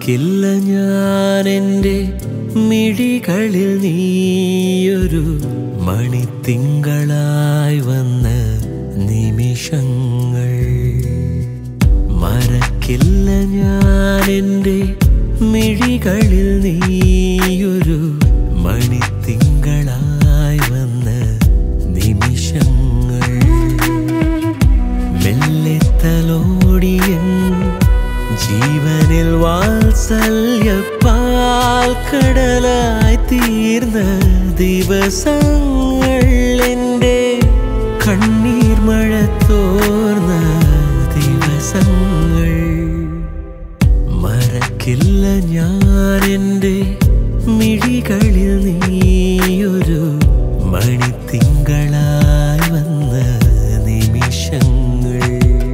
മറക്കില്ല ഞാൻ എൻ്റെ മിഴികളിൽ നീയൊരു മണിത്തിങ്കളായി വന്ന നിമിഷങ്ങൾ മറക്കില്ല ഞാൻ എൻ്റെ മിഴികളിൽ നീയൊരു മണിത്തിങ്കളായി വന്ന നിമിഷങ്ങൾ മെല്ലെ തലോടിയൻ ജീവനിൽ വാത്സല്യപ്പാൽ കടലായി തീർന്ന ദിവസങ്ങൾ എൻ്റെ കണ്ണീർ മഴ തോർന്ന ദിവസങ്ങൾ മറക്കില്ല ഞാൻ എൻ്റെ മിഴികളിൽ നീയൊരു മണിത്തിങ്കളായി വന്ന നിമിഷങ്ങൾ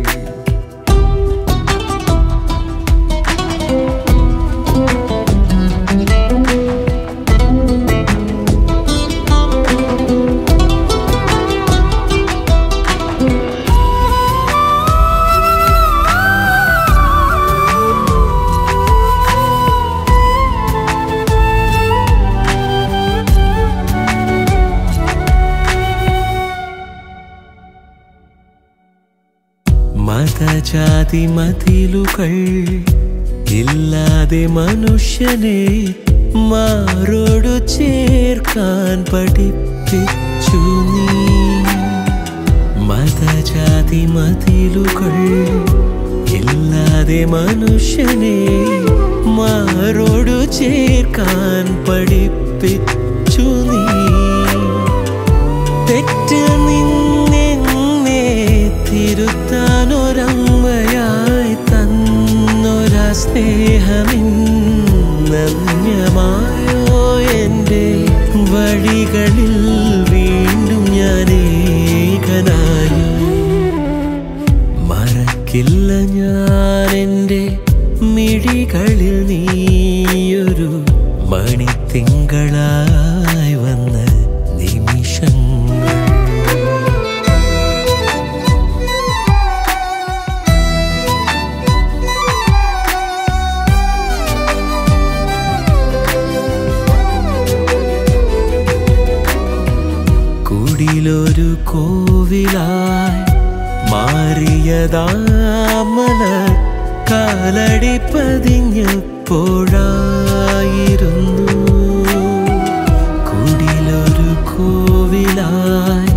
മതജാതി മതിലുകൾ ഇല്ലാതെ മനുഷ്യനെ മാറോടു ചേർക്കാൻ പഠിപ്പിച്ചു നീ മതജാതി മതിലുകൾ ഇല്ലാതെ മനുഷ്യനെ മാറോടു ചേർക്കാൻ പഠിപ്പിച്ചു നീ തെറ്റ് നിന്നെന്നെ തിരുത്താനൊരമ്മയായി തന്നൊരാ സ്നേഹമിന്നന്യമായോ എൻ്റെ വഴികളിൽ വീണ്ടും ഞാൻ ഏകനായി മറക്കില്ല ഞാൻ എൻ്റെ മിഴികളിൽ നീയൊരു മണിത്തിങ്കളായി വന്ന നിമിഷങ്ങൾ കുടിലൊരു കോവിലായി മാറിയതാമല കാലടി പതിഞ്ഞപ്പോഴായിരുന്നു കുടിലൊരു കോവിലായി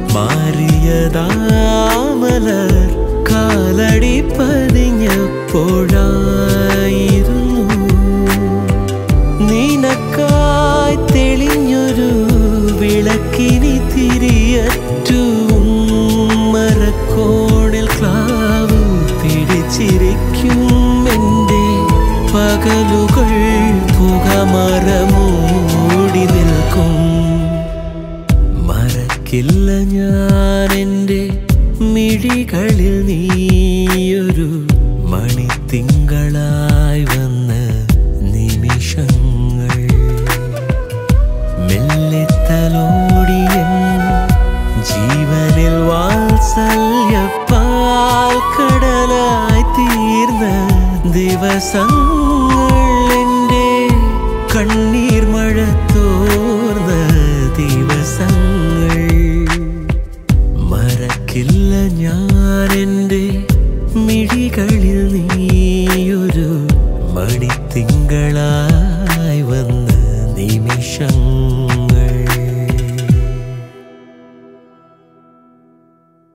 മാറിയതാമല കാലടി പതിഞ്ഞപ്പോഴായിരുന്നു നിനക്കായി തെളിഞ്ഞൊരു വിളക്കിനി തിരിയറ്റു മരക്കോണിൽ ക്ലാവ് പിടിച്ചിരിക്കും എൻ്റെ പകലുകൾ പുകമറമൂടി നിൽക്കും മറക്കില്ല ഞാൻ എൻ്റെ മിഴികളിൽ നീയൊരു മണിത്തിങ്കളായി വന്ന നിമിഷങ്ങൾ മെല്ലെ തലോടിയൻ ജീവനിൽ വാത്സല്യപ്പാൽ കടലായി തീർന്ന ദിവസങ്ങൾ എൻ്റെ കണ്ണീർ മഴ തോർന്ന ദിവസങ്ങൾ മറക്കില്ല ഞാൻ എൻ്റെ മിഴികളിൽ നീയൊരു മണിത്തിങ്കളായി വന്ന നിമിഷങ്ങൾ